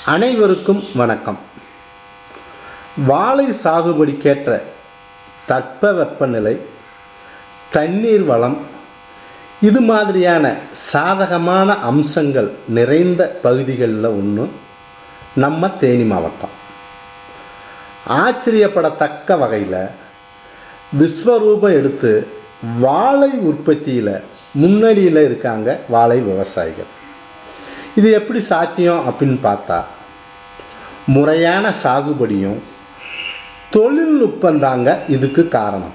அனைவருக்கும் வணக்கம் வாழை சாகுபடிக்கேற்ற தட்பவெப்பநிலை தண்ணீர் வளம் இது மாதிரியான சாதகமான அம்சங்கள் நிறைந்த பகுதிகளில் ஒன்று நம்ம தேனி மாவட்டம் ஆச்சரியப்படத்தக்க வகையில் விஸ்வரூபம் எடுத்து வாழை உற்பத்தியில் முன்னணியில் இருக்காங்க வாழை விவசாயிகள் இது எப்படி சாத்தியம் அப்படின்னு பார்த்தா முறையான சாகுபடியும் தொழில்நுட்பம் தாங்க இதுக்கு காரணம்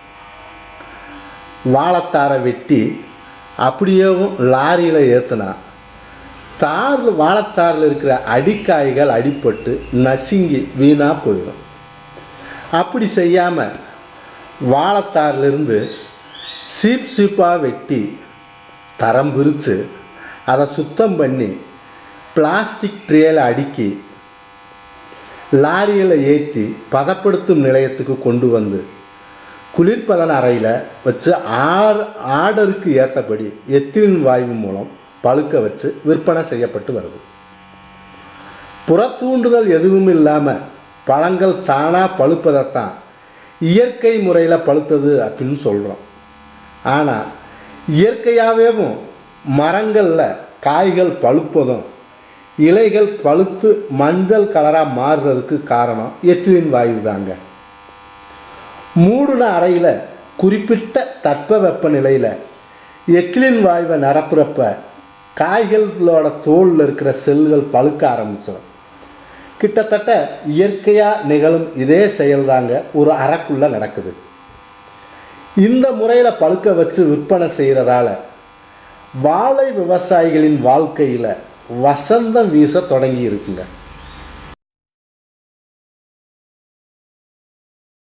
வாழைத்தாரை வெட்டி அப்படியேவும் லாரியில் ஏற்றுனா தார் வாழைத்தாரில் இருக்கிற அடிக்காய்கள் அடிபட்டு நசுங்கி வீணாக போயிடும் அப்படி செய்யாமல் வாழைத்தாரிலிருந்து சீப் சீப்பாக வெட்டி தரம் பிரித்து அதை சுத்தம் பண்ணி பிளாஸ்டிக் ட்ரேல அடுக்கி லாரியில் ஏற்றி பதப்படுத்தும் நிலையத்துக்கு கொண்டு வந்து குளிர்பதன அறையில் வச்சு ஆர் ஆர்டருக்கு ஏற்றபடி எத்திலின் வாயு மூலம் பழுக்க வச்சு விற்பனை செய்யப்பட்டு வருது புறத்தூண்டுதல் எதுவும் இல்லாமல் பழங்கள் தானாக பழுப்பதைத்தான் இயற்கை முறையில் பழுத்தது அப்படின்னு சொல்கிறோம் ஆனால் இயற்கையாகவேவும் மரங்களில் காய்கள் பழுப்பதும் இலைகள் பழுத்து மஞ்சள் கலராக மாறுறதுக்கு காரணம் எத்திலின் வாயு தாங்க மூடுன அறையில் குறிப்பிட்ட தட்ப வெப்பநிலையில் எத்திலின் வாயுவை நிரப்புறப்ப காய்களோட தோலில் இருக்கிற செல்கள் பழுக்க ஆரம்பிச்சிடும் கிட்டத்தட்ட இயற்கையாக நிகழும் இதே செயல்தாங்க ஒரு அறைக்குள்ளே நடக்குது இந்த முறையில் பழுக்க வச்சு விற்பனை செய்கிறதால வாழை விவசாயிகளின் வாழ்க்கையில் வசந்தம் வீச தொடங்கி இருக்குங்க